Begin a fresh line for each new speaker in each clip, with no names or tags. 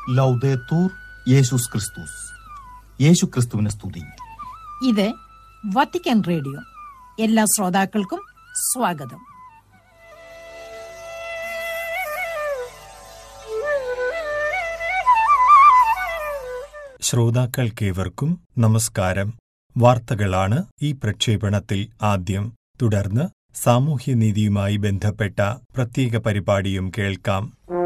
ലൗദേത്തൂർ യേശുസ് ക്രിസ്തുസ് യേശു ക്രിസ്തുവിനെ സ്തുതി
ഇത് വത്തിക്കാൻ റേഡിയോ എല്ലാ ശ്രോതാക്കൾക്കും സ്വാഗതം
ശ്രോതാക്കൾക്കേവർക്കും നമസ്കാരം വാർത്തകളാണ് ഈ പ്രക്ഷേപണത്തിൽ ആദ്യം തുടർന്ന് സാമൂഹ്യനീതിയുമായി ബന്ധപ്പെട്ട പ്രത്യേക പരിപാടിയും കേൾക്കാം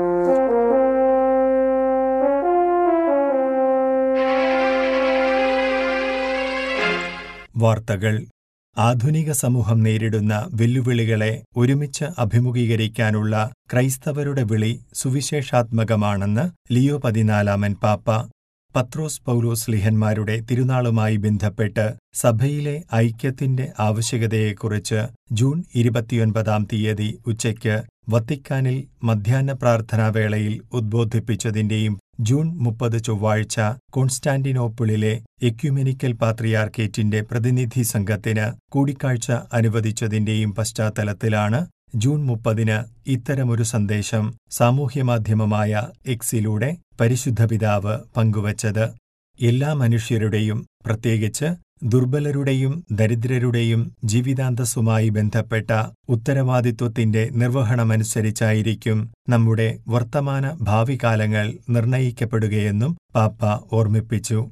വാർത്തകൾ ആധുനിക സമൂഹം നേരിടുന്ന വെല്ലുവിളികളെ ഒരുമിച്ച് അഭിമുഖീകരിക്കാനുള്ള ക്രൈസ്തവരുടെ വിളി സുവിശേഷാത്മകമാണെന്ന് ലിയോ പതിനാലാമൻ പാപ്പ പത്രോസ് പൗലോസ് ലിഹന്മാരുടെ തിരുനാളുമായി ബന്ധപ്പെട്ട് സഭയിലെ ഐക്യത്തിന്റെ ആവശ്യകതയെക്കുറിച്ച് ജൂൺ ഇരുപത്തിയൊൻപതാം തീയതി ഉച്ചയ്ക്ക് വത്തിക്കാനിൽ മധ്യാഹ്ന പ്രാർത്ഥനാവേളയിൽ ഉദ്ബോധിപ്പിച്ചതിന്റെയും ജൂൺ മുപ്പത് ചൊവ്വാഴ്ച കോൺസ്റ്റാന്റിനോപ്പിളിലെ എക്യുമെനിക്കൽ പാത്രിയാർക്കേറ്റിന്റെ പ്രതിനിധി സംഘത്തിന് കൂടിക്കാഴ്ച അനുവദിച്ചതിന്റെയും പശ്ചാത്തലത്തിലാണ് ജൂൺ മുപ്പതിന് ഇത്തരമൊരു സന്ദേശം സാമൂഹ്യമാധ്യമമായ എക്സിലൂടെ പരിശുദ്ധ പിതാവ് പങ്കുവച്ചത് എല്ലാ മനുഷ്യരുടെയും പ്രത്യേകിച്ച് ദുർബലരുടെയും ദരിദ്രരുടെയും ജീവിതാന്തസ്സുമായി ബന്ധപ്പെട്ട ഉത്തരവാദിത്വത്തിന്റെ നിർവഹണമനുസരിച്ചായിരിക്കും നമ്മുടെ വർത്തമാന ഭാവി കാലങ്ങൾ നിർണയിക്കപ്പെടുകയെന്നും പാപ്പ ഓർമ്മിപ്പിച്ചു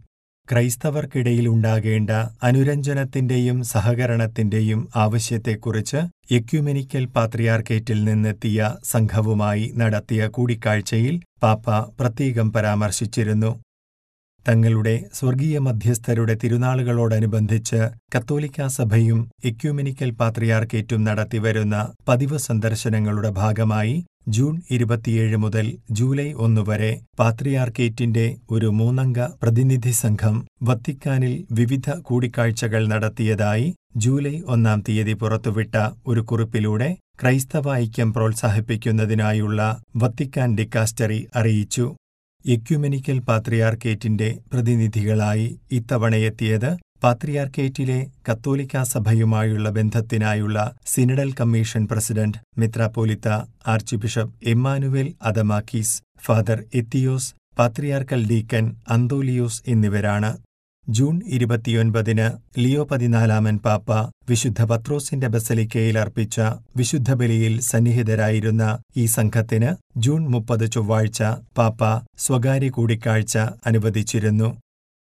ക്രൈസ്തവർക്കിടയിലുണ്ടാകേണ്ട അനുരഞ്ജനത്തിന്റെയും സഹകരണത്തിന്റെയും ആവശ്യത്തെക്കുറിച്ച് എക്യുമെനിക്കൽ പാത്രിയാർക്കേറ്റിൽ നിന്നെത്തിയ സംഘവുമായി നടത്തിയ കൂടിക്കാഴ്ചയിൽ പാപ്പ പ്രത്യേകം പരാമർശിച്ചിരുന്നു തങ്ങളുടെ സ്വർഗീയ മധ്യസ്ഥരുടെ തിരുനാളുകളോടനുബന്ധിച്ച് കത്തോലിക്കാ സഭയും എക്യുമെനിക്കൽ പാത്രിയാർക്കേറ്റും നടത്തിവരുന്ന പതിവ് സന്ദർശനങ്ങളുടെ ഭാഗമായി ജൂൺ ഇരുപത്തിയേഴ് മുതൽ ജൂലൈ ഒന്ന് വരെ പാത്രിയാർക്കേറ്റിന്റെ ഒരു മൂന്നംഗ പ്രതിനിധി സംഘം വത്തിക്കാനിൽ വിവിധ കൂടിക്കാഴ്ചകൾ നടത്തിയതായി ജൂലൈ ഒന്നാം തീയതി പുറത്തുവിട്ട ഒരു കുറിപ്പിലൂടെ ക്രൈസ്തവ ഐക്യം പ്രോത്സാഹിപ്പിക്കുന്നതിനായുള്ള വത്തിക്കാൻ ഡിക്കാസ്റ്ററി അറിയിച്ചു എക്യുമെനിക്കൽ പാത്രിയാർക്കേറ്റിന്റെ പ്രതിനിധികളായി ഇത്തവണയെത്തിയത് പാത്രിയാർക്കേറ്റിലെ കത്തോലിക്കാ സഭയുമായുള്ള ബന്ധത്തിനായുള്ള സിനഡൽ കമ്മീഷൻ പ്രസിഡന്റ് മിത്രാപോലിത്ത archbishop Emmanuel Adamakis father Aetios patriarchal deacon Anatolios എന്നിവരാണ് ജൂൺ ഇരുപത്തിയൊൻപതിന് ലിയോ പതിനാലാമൻ പാപ്പ വിശുദ്ധ പത്രോസിന്റെ ബസലിക്കയിൽ അർപ്പിച്ച വിശുദ്ധ ബലിയിൽ സന്നിഹിതരായിരുന്ന ഈ സംഘത്തിന് ജൂൺ മുപ്പത് ചൊവ്വാഴ്ച പാപ്പ സ്വകാര്യ കൂടിക്കാഴ്ച അനുവദിച്ചിരുന്നു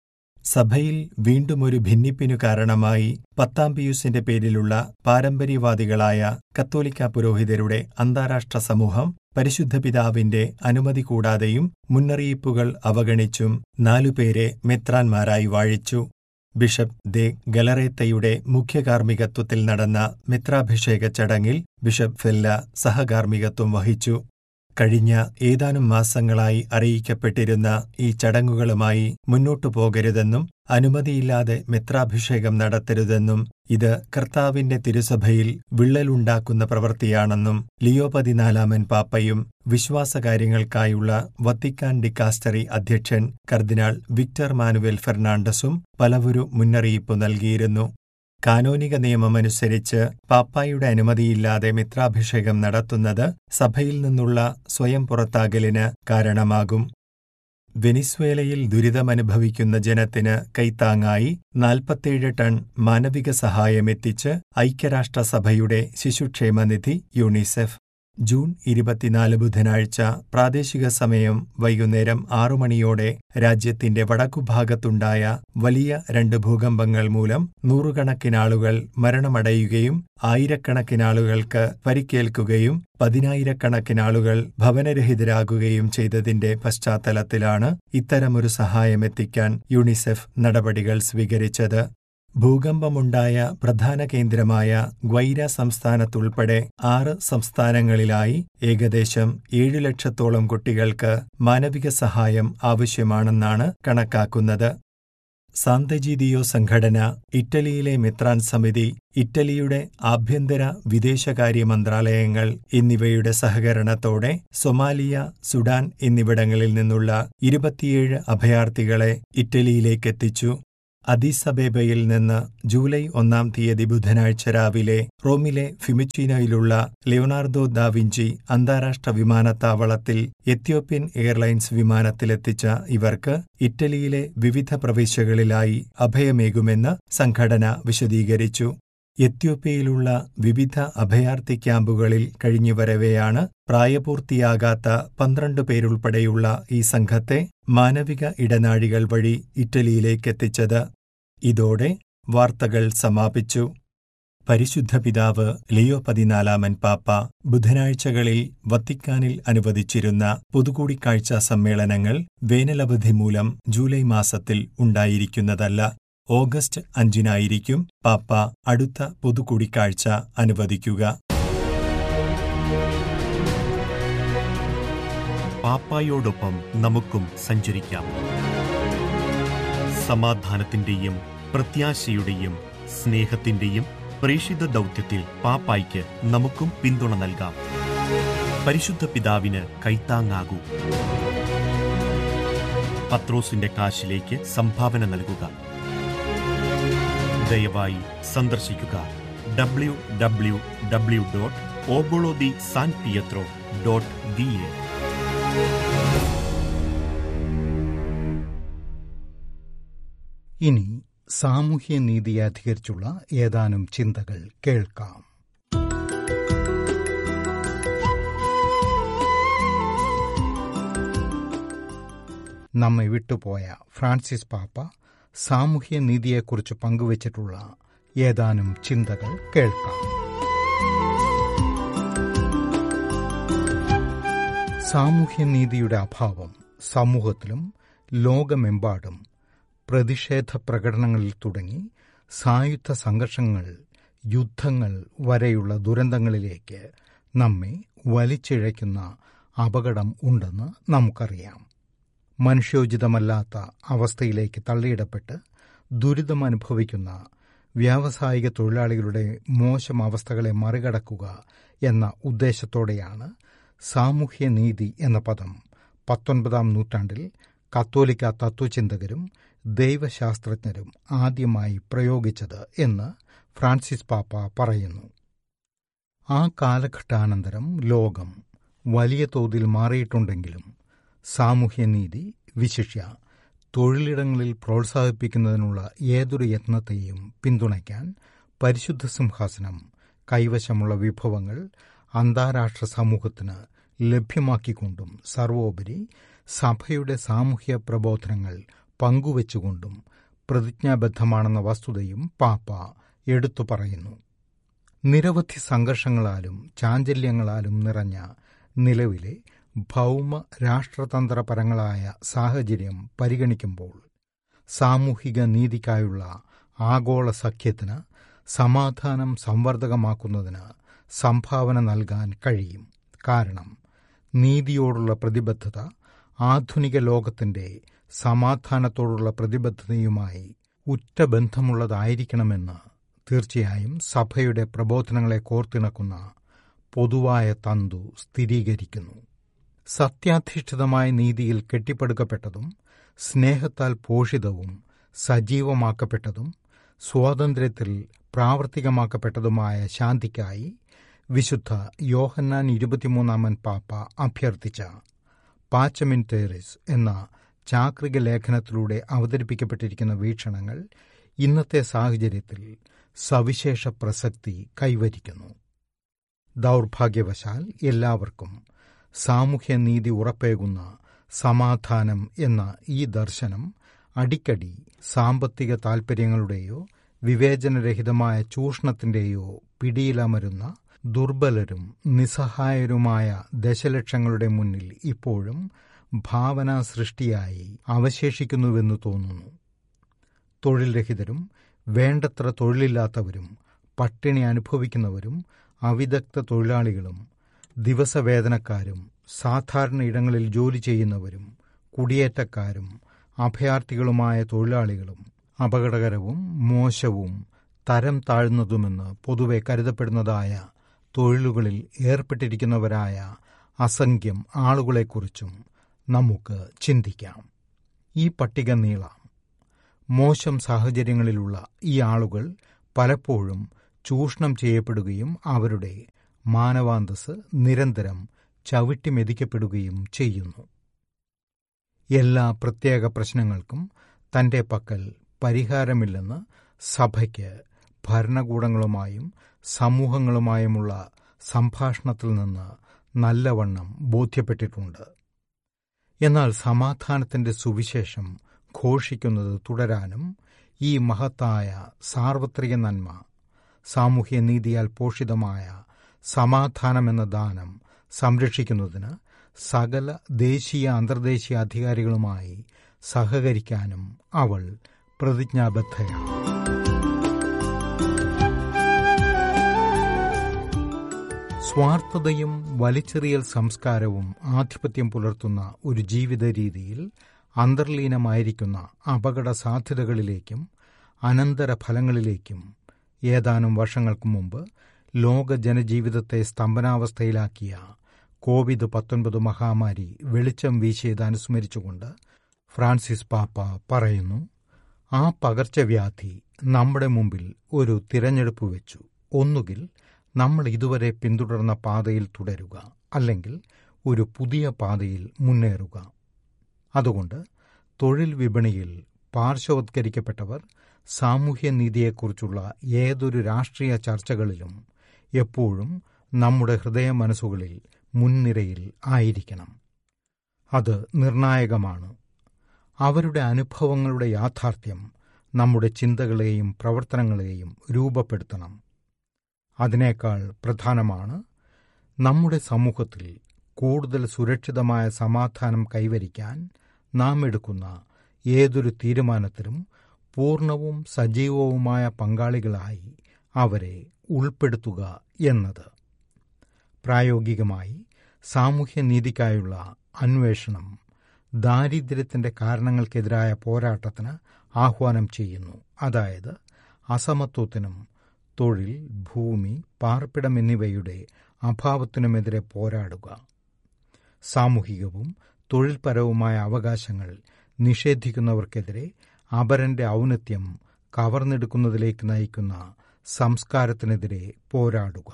സഭയിൽ വീണ്ടുമൊരു ഭിന്നിപ്പിനു കാരണമായി പത്താം പിയൂസിന്റെ പേരിലുള്ള പാരമ്പര്യവാദികളായ കത്തോലിക്ക പുരോഹിതരുടെ അന്താരാഷ്ട്ര സമൂഹം പരിശുദ്ധ പിതാവിന്റെ അനുമതി കൂടാതെയും മുന്നറിയിപ്പുകൾ അവഗണിച്ചും നാലുപേരെ മെത്രാൻമാരായി വാഴിച്ചു ബിഷപ്പ് ദെ ഗലറേത്തയുടെ മുഖ്യകാർമ്മികത്വത്തിൽ നടന്ന മിത്രാഭിഷേക ചടങ്ങിൽ ബിഷപ്പ് ഫെല്ല സഹകാർമ്മികത്വം വഹിച്ചു കഴിഞ്ഞ ഏതാനും മാസങ്ങളായി അറിയിക്കപ്പെട്ടിരുന്ന ഈ ചടങ്ങുകളുമായി മുന്നോട്ടു പോകരുതെന്നും അനുമതിയില്ലാതെ മിത്രാഭിഷേകം നടത്തരുതെന്നും ഇത് കർത്താവിന്റെ തിരുസഭയിൽ വിള്ളലുണ്ടാക്കുന്ന പ്രവൃത്തിയാണെന്നും ലിയോ പതിനാലാമൻ പാപ്പയും വിശ്വാസകാര്യങ്ങൾക്കായുള്ള വത്തിക്കാൻ ഡിക്കാസ്റ്ററി അധ്യക്ഷൻ കർദിനാൾ വിക്ടർ മാനുവൽ ഫെർണാണ്ടസും പലവരു മുന്നറിയിപ്പ് നൽകിയിരുന്നു കാനോനിക നിയമമനുസരിച്ച് പാപ്പായുടെ അനുമതിയില്ലാതെ മിത്രാഭിഷേകം നടത്തുന്നത് സഭയിൽ നിന്നുള്ള സ്വയം പുറത്താകലിന് കാരണമാകും വെനിസ്വേലയിൽ ദുരിതമനുഭവിക്കുന്ന ജനത്തിന് കൈത്താങ്ങായി നാൽപ്പത്തേഴ് ടൺ മാനവിക സഹായമെത്തിച്ച് ഐക്യരാഷ്ട്രസഭയുടെ ശിശുക്ഷേമനിധി യൂണിസെഫ് ജൂൺ ഇരുപത്തിനാല് ബുധനാഴ്ച പ്രാദേശിക സമയം വൈകുന്നേരം ആറു മണിയോടെ രാജ്യത്തിന്റെ വടക്കുഭാഗത്തുണ്ടായ വലിയ രണ്ട് ഭൂകമ്പങ്ങൾ മൂലം നൂറുകണക്കിനാളുകൾ മരണമടയുകയും ആയിരക്കണക്കിനാളുകൾക്ക് പരിക്കേൽക്കുകയും പതിനായിരക്കണക്കിനാളുകൾ ഭവനരഹിതരാകുകയും ചെയ്തതിന്റെ പശ്ചാത്തലത്തിലാണ് ഇത്തരമൊരു സഹായമെത്തിക്കാൻ യുണിസെഫ് നടപടികൾ സ്വീകരിച്ചത് ഭൂകമ്പമുണ്ടായ പ്രധാന കേന്ദ്രമായ ഗ്വൈര സംസ്ഥാനത്തുൾപ്പെടെ ആറ് സംസ്ഥാനങ്ങളിലായി ഏകദേശം ഏഴു ലക്ഷത്തോളം കുട്ടികൾക്ക് മാനവിക സഹായം ആവശ്യമാണെന്നാണ് കണക്കാക്കുന്നത് സാന്തജീതിയോ സംഘടന ഇറ്റലിയിലെ മിത്രാൻ സമിതി ഇറ്റലിയുടെ ആഭ്യന്തര വിദേശകാര്യ മന്ത്രാലയങ്ങൾ എന്നിവയുടെ സഹകരണത്തോടെ സൊമാലിയ സുഡാൻ എന്നിവിടങ്ങളിൽ നിന്നുള്ള ഇരുപത്തിയേഴ് അഭയാർത്ഥികളെ ഇറ്റലിയിലേക്കെത്തിച്ചു അദീസബേബയിൽ നിന്ന് ജൂലൈ ഒന്നാം തീയതി ബുധനാഴ്ച രാവിലെ റോമിലെ ഫിമിച്ചീനയിലുള്ള ലിയോണാർദോ ദാവിഞ്ചി അന്താരാഷ്ട്ര വിമാനത്താവളത്തിൽ എത്യോപ്യൻ എയർലൈൻസ് വിമാനത്തിലെത്തിച്ച ഇവർക്ക് ഇറ്റലിയിലെ വിവിധ പ്രവിശ്യകളിലായി അഭയമേകുമെന്ന് സംഘടന വിശദീകരിച്ചു എത്യോപ്യയിലുള്ള വിവിധ അഭയാർത്ഥി ക്യാമ്പുകളിൽ കഴിഞ്ഞുവരവെയാണ് പ്രായപൂർത്തിയാകാത്ത പന്ത്രണ്ട് പേരുൾപ്പെടെയുള്ള ഈ സംഘത്തെ മാനവിക ഇടനാഴികൾ വഴി ഇറ്റലിയിലേക്കെത്തിച്ചത് ഇതോടെ വാർത്തകൾ സമാപിച്ചു പരിശുദ്ധ പിതാവ് ലിയോ പതിനാലാമൻ പാപ്പ ബുധനാഴ്ചകളിൽ വത്തിക്കാനിൽ അനുവദിച്ചിരുന്ന പൊതുകൂടിക്കാഴ്ച സമ്മേളനങ്ങൾ വേനലവധി മൂലം ജൂലൈ മാസത്തിൽ ഉണ്ടായിരിക്കുന്നതല്ല ഓഗസ്റ്റ് അഞ്ചിനായിരിക്കും പാപ്പ അടുത്ത പൊതുകൂടിക്കാഴ്ച അനുവദിക്കുക
പാപ്പായോടൊപ്പം നമുക്കും സഞ്ചരിക്കാം സമാധാനത്തിന്റെയും പ്രത്യാശയുടെയും സ്നേഹത്തിന്റെയും പ്രേഷിത ദൗത്യത്തിൽ പാപ്പായ്ക്ക് നമുക്കും പിന്തുണ നൽകാം പരിശുദ്ധ പിതാവിന് കൈത്താങ്ങാകൂ പത്രോസിന്റെ കാശിലേക്ക് സംഭാവന നൽകുക ദയവായി സന്ദർശിക്കുക W W W dot obolodi san pietro dot V A
ഇനി സാമൂഹ്യനീതിയെ അധികരിച്ചുള്ള ഏതാനും ചിന്തകൾ കേൾക്കാം നമ്മെ വിട്ടുപോയ ഫ്രാൻസിസ് പാപ്പ സാമൂഹ്യനീതിയെക്കുറിച്ച് പങ്കുവച്ചിട്ടുള്ള ഏതാനും ചിന്തകൾ കേൾക്കാം സാമൂഹ്യനീതിയുടെ അഭാവം സമൂഹത്തിലും ലോകമെമ്പാടും പ്രതിഷേധ പ്രകടനങ്ങളിൽ തുടങ്ങി സായുധ സംഘർഷങ്ങൾ യുദ്ധങ്ങൾ വരെയുള്ള ദുരന്തങ്ങളിലേക്ക് നമ്മെ വലിച്ചിഴയ്ക്കുന്ന അപകടം ഉണ്ടെന്ന് നമുക്കറിയാം മനുഷ്യോചിതമല്ലാത്ത അവസ്ഥയിലേക്ക് തള്ളിയിടപ്പെട്ട് ദുരിതമനുഭവിക്കുന്ന വ്യാവസായിക തൊഴിലാളികളുടെ മോശം അവസ്ഥകളെ മറികടക്കുക എന്ന ഉദ്ദേശത്തോടെയാണ് സാമൂഹ്യനീതി എന്ന പദം പത്തൊൻപതാം നൂറ്റാണ്ടിൽ കത്തോലിക്ക തത്വചിന്തകരും ദൈവശാസ്ത്രജ്ഞരും ആദ്യമായി പ്രയോഗിച്ചത് എന്ന് ഫ്രാൻസിസ് പാപ്പ പറയുന്നു ആ കാലഘട്ടാനന്തരം ലോകം വലിയ തോതിൽ മാറിയിട്ടുണ്ടെങ്കിലും സാമൂഹ്യനീതി വിശിഷ്യ തൊഴിലിടങ്ങളിൽ പ്രോത്സാഹിപ്പിക്കുന്നതിനുള്ള ഏതൊരു യത്നത്തെയും പിന്തുണയ്ക്കാൻ പരിശുദ്ധ സിംഹാസനം കൈവശമുള്ള വിഭവങ്ങൾ അന്താരാഷ്ട്ര സമൂഹത്തിന് ലഭ്യമാക്കിക്കൊണ്ടും സർവോപരി സഭയുടെ സാമൂഹ്യ പ്രബോധനങ്ങൾ പങ്കുവച്ചുകൊണ്ടും പ്രതിജ്ഞാബദ്ധമാണെന്ന വസ്തുതയും പാപ്പ എടുത്തു പറയുന്നു നിരവധി സംഘർഷങ്ങളാലും ചാഞ്ചല്യങ്ങളാലും നിറഞ്ഞ നിലവിലെ ഭൗമ രാഷ്ട്രതന്ത്രപരങ്ങളായ സാഹചര്യം പരിഗണിക്കുമ്പോൾ സാമൂഹിക നീതിക്കായുള്ള ആഗോള സഖ്യത്തിന് സമാധാനം സംവർദ്ധകമാക്കുന്നതിന് സംഭാവന നൽകാൻ കഴിയും കാരണം നീതിയോടുള്ള പ്രതിബദ്ധത ആധുനിക ലോകത്തിന്റെ സമാധാനത്തോടുള്ള പ്രതിബദ്ധതയുമായി ഉറ്റ ബന്ധമുള്ളതായിരിക്കണമെന്ന് തീർച്ചയായും സഭയുടെ പ്രബോധനങ്ങളെ കോർത്തിണക്കുന്ന പൊതുവായ തന്തു സ്ഥിരീകരിക്കുന്നു സത്യാധിഷ്ഠിതമായ നീതിയിൽ കെട്ടിപ്പടുക്കപ്പെട്ടതും സ്നേഹത്താൽ പോഷിതവും സജീവമാക്കപ്പെട്ടതും സ്വാതന്ത്ര്യത്തിൽ പ്രാവർത്തികമാക്കപ്പെട്ടതുമായ ശാന്തിക്കായി വിശുദ്ധ യോഹന്നാൻ ഇരുപത്തിമൂന്നാമൻ പാപ്പ അഭ്യർത്ഥിച്ച പാച്ചമിൻ തേറിസ് എന്ന ചാക്രിക ലേഖനത്തിലൂടെ അവതരിപ്പിക്കപ്പെട്ടിരിക്കുന്ന വീക്ഷണങ്ങൾ ഇന്നത്തെ സാഹചര്യത്തിൽ സവിശേഷ പ്രസക്തി കൈവരിക്കുന്നു ദൗർഭാഗ്യവശാൽ എല്ലാവർക്കും സാമൂഹ്യനീതി ഉറപ്പേകുന്ന സമാധാനം എന്ന ഈ ദർശനം അടിക്കടി സാമ്പത്തിക താൽപ്പര്യങ്ങളുടെയോ വിവേചനരഹിതമായ ചൂഷണത്തിന്റെയോ പിടിയിലമരുന്ന ദുർബലരും നിസ്സഹായരുമായ ദശലക്ഷങ്ങളുടെ മുന്നിൽ ഇപ്പോഴും ഭാവനാ സൃഷ്ടിയായി അവശേഷിക്കുന്നുവെന്ന് തോന്നുന്നു തൊഴിൽ രഹിതരും വേണ്ടത്ര തൊഴിലില്ലാത്തവരും പട്ടിണി അനുഭവിക്കുന്നവരും അവിദഗ്ധ തൊഴിലാളികളും ദിവസവേതനക്കാരും സാധാരണ ഇടങ്ങളിൽ ജോലി ചെയ്യുന്നവരും കുടിയേറ്റക്കാരും അഭയാർത്ഥികളുമായ തൊഴിലാളികളും അപകടകരവും മോശവും തരം താഴ്ന്നതുമെന്ന് പൊതുവെ കരുതപ്പെടുന്നതായ തൊഴിലുകളിൽ ഏർപ്പെട്ടിരിക്കുന്നവരായ അസംഖ്യം ആളുകളെക്കുറിച്ചും നമുക്ക് ചിന്തിക്കാം ഈ പട്ടിക നീളാം മോശം സാഹചര്യങ്ങളിലുള്ള ഈ ആളുകൾ പലപ്പോഴും ചൂഷണം ചെയ്യപ്പെടുകയും അവരുടെ മാനവാന്തസ് നിരന്തരം ചവിട്ടിമെതിക്കപ്പെടുകയും ചെയ്യുന്നു എല്ലാ പ്രത്യേക പ്രശ്നങ്ങൾക്കും തന്റെ പക്കൽ പരിഹാരമില്ലെന്ന് സഭയ്ക്ക് ഭരണകൂടങ്ങളുമായും സമൂഹങ്ങളുമായുമുള്ള സംഭാഷണത്തിൽ നിന്ന് നല്ലവണ്ണം ബോധ്യപ്പെട്ടിട്ടുണ്ട് എന്നാൽ സമാധാനത്തിന്റെ സുവിശേഷം ഘോഷിക്കുന്നത് തുടരാനും ഈ മഹത്തായ സാർവത്രിക നന്മ സാമൂഹ്യനീതിയാൽ പോഷിതമായ സമാധാനമെന്ന ദാനം സംരക്ഷിക്കുന്നതിന് സകല ദേശീയ അന്തർദേശീയ അധികാരികളുമായി സഹകരിക്കാനും അവൾ പ്രതിജ്ഞാബദ്ധയാണ് സ്വാർത്ഥതയും വലിച്ചെറിയൽ സംസ്കാരവും ആധിപത്യം പുലർത്തുന്ന ഒരു ജീവിത രീതിയിൽ അന്തർലീനമായിരിക്കുന്ന അപകട സാധ്യതകളിലേക്കും അനന്തര ഫലങ്ങളിലേക്കും ഏതാനും വർഷങ്ങൾക്ക് മുമ്പ് ലോക ജനജീവിതത്തെ സ്തംഭനാവസ്ഥയിലാക്കിയ കോവിഡ് പത്തൊൻപത് മഹാമാരി വെളിച്ചം വീശിയത് അനുസ്മരിച്ചുകൊണ്ട് ഫ്രാൻസിസ് പാപ്പ പറയുന്നു ആ പകർച്ചവ്യാധി നമ്മുടെ മുമ്പിൽ ഒരു തിരഞ്ഞെടുപ്പ് വെച്ചു ഒന്നുകിൽ നമ്മൾ ഇതുവരെ പിന്തുടർന്ന പാതയിൽ തുടരുക അല്ലെങ്കിൽ ഒരു പുതിയ പാതയിൽ മുന്നേറുക അതുകൊണ്ട് തൊഴിൽ വിപണിയിൽ പാർശ്വവത്കരിക്കപ്പെട്ടവർ സാമൂഹ്യനീതിയെക്കുറിച്ചുള്ള ഏതൊരു രാഷ്ട്രീയ ചർച്ചകളിലും എപ്പോഴും നമ്മുടെ ഹൃദയ മനസ്സുകളിൽ മുൻനിരയിൽ ആയിരിക്കണം അത് നിർണായകമാണ് അവരുടെ അനുഭവങ്ങളുടെ യാഥാർത്ഥ്യം നമ്മുടെ ചിന്തകളെയും പ്രവർത്തനങ്ങളെയും രൂപപ്പെടുത്തണം അതിനേക്കാൾ പ്രധാനമാണ് നമ്മുടെ സമൂഹത്തിൽ കൂടുതൽ സുരക്ഷിതമായ സമാധാനം കൈവരിക്കാൻ നാം എടുക്കുന്ന ഏതൊരു തീരുമാനത്തിലും പൂർണ്ണവും സജീവവുമായ പങ്കാളികളായി അവരെ ഉൾപ്പെടുത്തുക എന്നത് പ്രായോഗികമായി സാമൂഹ്യനീതിക്കായുള്ള അന്വേഷണം ദാരിദ്ര്യത്തിന്റെ കാരണങ്ങൾക്കെതിരായ പോരാട്ടത്തിന് ആഹ്വാനം ചെയ്യുന്നു അതായത് അസമത്വത്തിനും തൊഴിൽ ഭൂമി പാർപ്പിടം എന്നിവയുടെ അഭാവത്തിനുമെതിരെ പോരാടുക സാമൂഹികവും തൊഴിൽപരവുമായ അവകാശങ്ങൾ നിഷേധിക്കുന്നവർക്കെതിരെ അപരന്റെ ഔന്നത്യം കവർന്നെടുക്കുന്നതിലേക്ക് നയിക്കുന്ന സംസ്കാരത്തിനെതിരെ പോരാടുക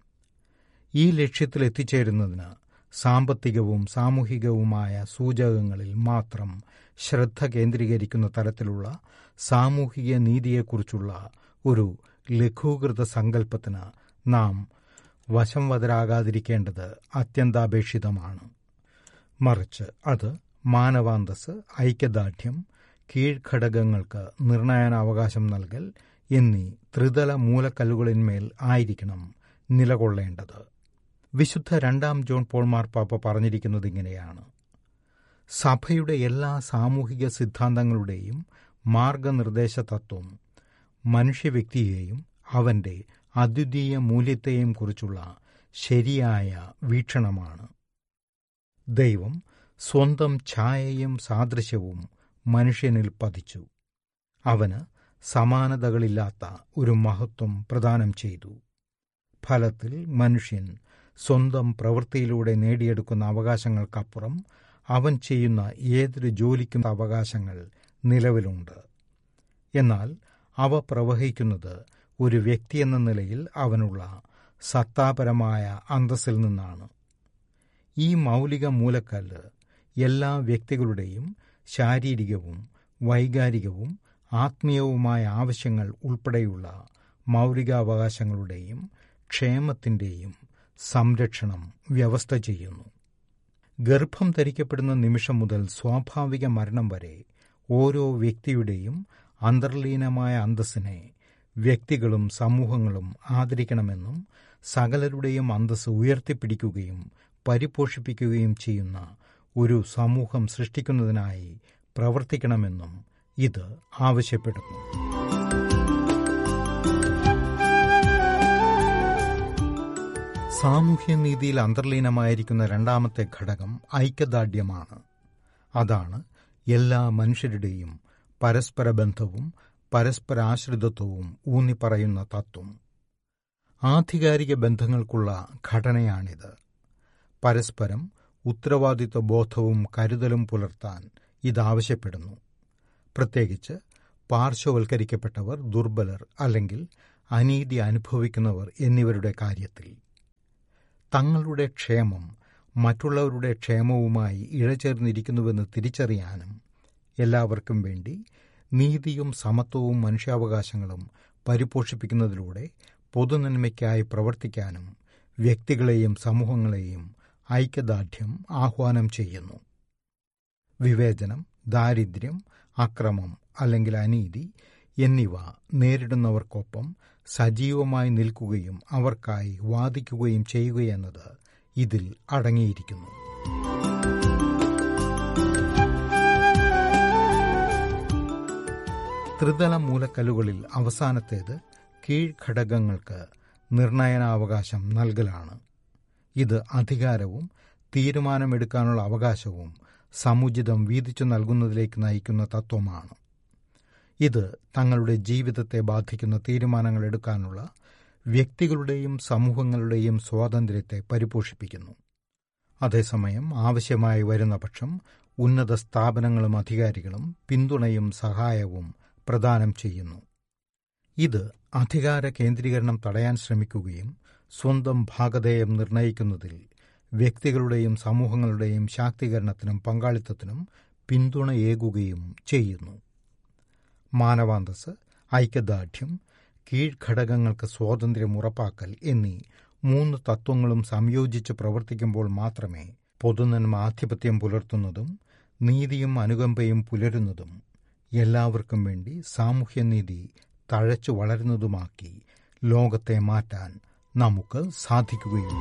ഈ ലക്ഷ്യത്തിലെത്തിച്ചേരുന്നതിന് സാമ്പത്തികവും സാമൂഹികവുമായ സൂചകങ്ങളിൽ മാത്രം ശ്രദ്ധ കേന്ദ്രീകരിക്കുന്ന തരത്തിലുള്ള സാമൂഹിക നീതിയെക്കുറിച്ചുള്ള ഒരു ലഘൂകൃത സങ്കല്പത്തിന് നാം വശംവതരാകാതിരിക്കേണ്ടത് അത്യന്താപേക്ഷിതമാണ് മറിച്ച് അത് മാനവാന്തസ് ഐക്യദാർഢ്യം കീഴ്ഘടകങ്ങൾക്ക് നിർണയനാവകാശം നൽകൽ എന്നീ ത്രിതല മൂലക്കല്ലുകളിന്മേൽ ആയിരിക്കണം നിലകൊള്ളേണ്ടത് വിശുദ്ധ രണ്ടാം ജോൺ പോൾ മാർപ്പാപ്പ പറഞ്ഞിരിക്കുന്നത് ഇങ്ങനെയാണ് സഭയുടെ എല്ലാ സാമൂഹിക സിദ്ധാന്തങ്ങളുടെയും മാർഗനിർദ്ദേശ തത്വം മനുഷ്യവ്യക്തിയെയും അവന്റെ അദ്വിതീയ മൂല്യത്തെയും കുറിച്ചുള്ള ശരിയായ വീക്ഷണമാണ് ദൈവം സ്വന്തം ഛായയും സാദൃശ്യവും മനുഷ്യനിൽ പതിച്ചു അവന് സമാനതകളില്ലാത്ത ഒരു മഹത്വം പ്രദാനം ചെയ്തു ഫലത്തിൽ മനുഷ്യൻ സ്വന്തം പ്രവൃത്തിയിലൂടെ നേടിയെടുക്കുന്ന അവകാശങ്ങൾക്കപ്പുറം അവൻ ചെയ്യുന്ന ഏതൊരു ജോലിക്കും അവകാശങ്ങൾ നിലവിലുണ്ട് എന്നാൽ അവ പ്രവഹിക്കുന്നത് ഒരു വ്യക്തിയെന്ന നിലയിൽ അവനുള്ള സത്താപരമായ അന്തസ്സിൽ നിന്നാണ് ഈ മൗലിക മൂലക്കല്ല് എല്ലാ വ്യക്തികളുടെയും ശാരീരികവും വൈകാരികവും ആത്മീയവുമായ ആവശ്യങ്ങൾ ഉൾപ്പെടെയുള്ള മൗലികാവകാശങ്ങളുടെയും ക്ഷേമത്തിന്റെയും സംരക്ഷണം വ്യവസ്ഥ ചെയ്യുന്നു ഗർഭം ധരിക്കപ്പെടുന്ന നിമിഷം മുതൽ സ്വാഭാവിക മരണം വരെ ഓരോ വ്യക്തിയുടെയും അന്തർലീനമായ അന്തസ്സിനെ വ്യക്തികളും സമൂഹങ്ങളും ആദരിക്കണമെന്നും സകലരുടെയും അന്തസ് ഉയർത്തിപ്പിടിക്കുകയും പരിപോഷിപ്പിക്കുകയും ചെയ്യുന്ന ഒരു സമൂഹം സൃഷ്ടിക്കുന്നതിനായി പ്രവർത്തിക്കണമെന്നും ഇത് ആവശ്യപ്പെടുന്നു സാമൂഹ്യനീതിയിൽ അന്തർലീനമായിരിക്കുന്ന രണ്ടാമത്തെ ഘടകം ഐക്യദാർഢ്യമാണ് അതാണ് എല്ലാ മനുഷ്യരുടെയും പരസ്പര ബന്ധവും പരസ്പരാശ്രിതത്വവും ഊന്നിപ്പറയുന്ന തത്വം ആധികാരിക ബന്ധങ്ങൾക്കുള്ള ഘടനയാണിത് പരസ്പരം ഉത്തരവാദിത്വ ബോധവും കരുതലും പുലർത്താൻ ഇതാവശ്യപ്പെടുന്നു പ്രത്യേകിച്ച് പാർശ്വവൽക്കരിക്കപ്പെട്ടവർ ദുർബലർ അല്ലെങ്കിൽ അനീതി അനുഭവിക്കുന്നവർ എന്നിവരുടെ കാര്യത്തിൽ തങ്ങളുടെ ക്ഷേമം മറ്റുള്ളവരുടെ ക്ഷേമവുമായി ഇഴചേർന്നിരിക്കുന്നുവെന്ന് തിരിച്ചറിയാനും എല്ലാവർക്കും വേണ്ടി നീതിയും സമത്വവും മനുഷ്യാവകാശങ്ങളും പരിപോഷിപ്പിക്കുന്നതിലൂടെ പൊതുനന്മയ്ക്കായി പ്രവർത്തിക്കാനും വ്യക്തികളെയും സമൂഹങ്ങളെയും ഐക്യദാർഢ്യം ആഹ്വാനം ചെയ്യുന്നു വിവേചനം ദാരിദ്ര്യം അക്രമം അല്ലെങ്കിൽ അനീതി എന്നിവ നേരിടുന്നവർക്കൊപ്പം സജീവമായി നിൽക്കുകയും അവർക്കായി വാദിക്കുകയും ചെയ്യുകയെന്നത് ഇതിൽ അടങ്ങിയിരിക്കുന്നു ത്രിതല മൂലക്കല്ലുകളിൽ അവസാനത്തേത് കീഴ്ഘടകങ്ങൾക്ക് നിർണയനാവകാശം നൽകലാണ് ഇത് അധികാരവും തീരുമാനമെടുക്കാനുള്ള അവകാശവും സമുചിതം വീതിച്ചു നൽകുന്നതിലേക്ക് നയിക്കുന്ന തത്വമാണ് ഇത് തങ്ങളുടെ ജീവിതത്തെ ബാധിക്കുന്ന തീരുമാനങ്ങൾ എടുക്കാനുള്ള വ്യക്തികളുടെയും സമൂഹങ്ങളുടെയും സ്വാതന്ത്ര്യത്തെ പരിപോഷിപ്പിക്കുന്നു അതേസമയം ആവശ്യമായി വരുന്ന പക്ഷം ഉന്നത സ്ഥാപനങ്ങളും അധികാരികളും പിന്തുണയും സഹായവും പ്രദാനം ചെയ്യുന്നു ഇത് അധികാര കേന്ദ്രീകരണം തടയാൻ ശ്രമിക്കുകയും സ്വന്തം ഭാഗധേയം നിർണയിക്കുന്നതിൽ വ്യക്തികളുടെയും സമൂഹങ്ങളുടെയും ശാക്തീകരണത്തിനും പങ്കാളിത്തത്തിനും പിന്തുണയേകുകയും ചെയ്യുന്നു മാനവാന്തസ് ഐക്യദാർഢ്യം കീഴ്ഘടകങ്ങൾക്ക് സ്വാതന്ത്ര്യം ഉറപ്പാക്കൽ എന്നീ മൂന്ന് തത്വങ്ങളും സംയോജിച്ച് പ്രവർത്തിക്കുമ്പോൾ മാത്രമേ പൊതുനന്മ ആധിപത്യം പുലർത്തുന്നതും നീതിയും അനുകമ്പയും പുലരുന്നതും എല്ലാവർക്കും വേണ്ടി സാമൂഹ്യനീതി തഴച്ചു വളരുന്നതുമാക്കി ലോകത്തെ മാറ്റാൻ നമുക്ക് സാധിക്കുകയുള്ളൂ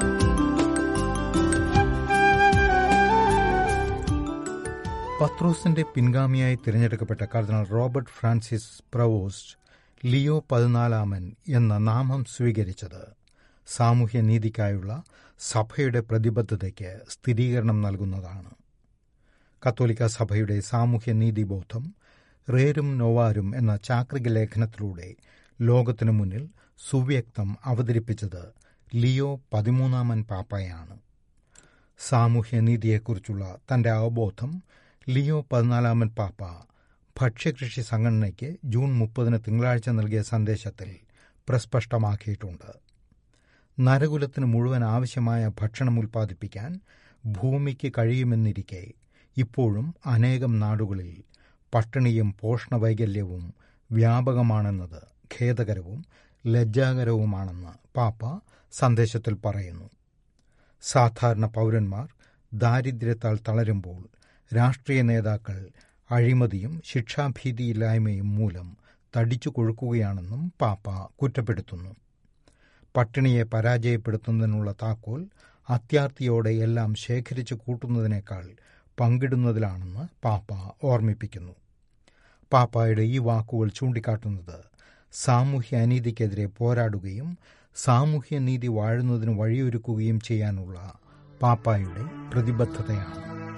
പത്രോസിന്റെ പിൻഗാമിയായി തിരഞ്ഞെടുക്കപ്പെട്ട cardinal Robert Francis Prevost Leo പതിനാലാമൻ എന്ന നാമം സ്വീകരിച്ചത് സാമൂഹ്യനീതിക്കായുള്ള സഭയുടെ പ്രതിബദ്ധതയ്ക്ക് സ്ഥിരീകരണം നൽകുന്നതാണ് കത്തോലിക്ക സഭയുടെ സാമൂഹ്യനീതിബോധം റേരും നോവാരും എന്ന ചാക്രിക ലേഖനത്തിലൂടെ ലോകത്തിനു മുന്നിൽ സുവ്യക്തം അവതരിപ്പിച്ചത് ലിയോ പതിമൂന്നാമൻ പാപ്പയാണ് സാമൂഹ്യനീതിയെക്കുറിച്ചുള്ള തന്റെ അവബോധം ലിയോ പതിനാലാമൻ പാപ്പ ഭക്ഷ്യകൃഷി സംഘടനയ്ക്ക് ജൂൺ മുപ്പതിന് തിങ്കളാഴ്ച നൽകിയ സന്ദേശത്തിൽ പ്രസ്പഷ്ടമാക്കിയിട്ടുണ്ട് നരകുലത്തിന് മുഴുവൻ ആവശ്യമായ ഭക്ഷണം ഉൽപ്പാദിപ്പിക്കാൻ ഭൂമിക്ക് കഴിയുമെന്നിരിക്കെ ഇപ്പോഴും അനേകം നാടുകളിൽ പട്ടിണിയും പോഷണവൈകല്യവും വ്യാപകമാണെന്നത് ഖേദകരവും ലജ്ജാകരവുമാണെന്ന് പാപ്പ സന്ദേശത്തിൽ പറയുന്നു സാധാരണ പൗരന്മാർ ദാരിദ്ര്യത്താൽ തളരുമ്പോൾ രാഷ്ട്രീയ നേതാക്കൾ അഴിമതിയും ശിക്ഷാഭീതിയില്ലായ്മയും മൂലം തടിച്ചു കൊഴുക്കുകയാണെന്നും പാപ്പ കുറ്റപ്പെടുത്തുന്നു പട്ടിണിയെ പരാജയപ്പെടുത്തുന്നതിനുള്ള താക്കോൽ അത്യാർത്തിയോടെ എല്ലാം ശേഖരിച്ചു കൂട്ടുന്നതിനേക്കാൾ പങ്കിടുന്നതിലാണെന്ന് പാപ്പ ഓർമ്മിപ്പിക്കുന്നു പാപ്പായുടെ ഈ വാക്കുകൾ ചൂണ്ടിക്കാട്ടുന്നത് സാമൂഹ്യ അനീതിക്കെതിരെ പോരാടുകയും സാമൂഹ്യ നീതി വാഴുന്നതിന് വഴിയൊരുക്കുകയും ചെയ്യാനുള്ള പാപ്പായുടെ പ്രതിബദ്ധതയാണ്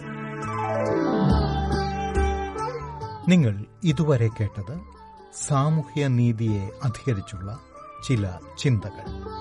നിങ്ങൾ ഇതുവരെ കേട്ടത് സാമൂഹ്യ നീതിയെ അധികരിച്ചുള്ള ചില ചിന്തകൾ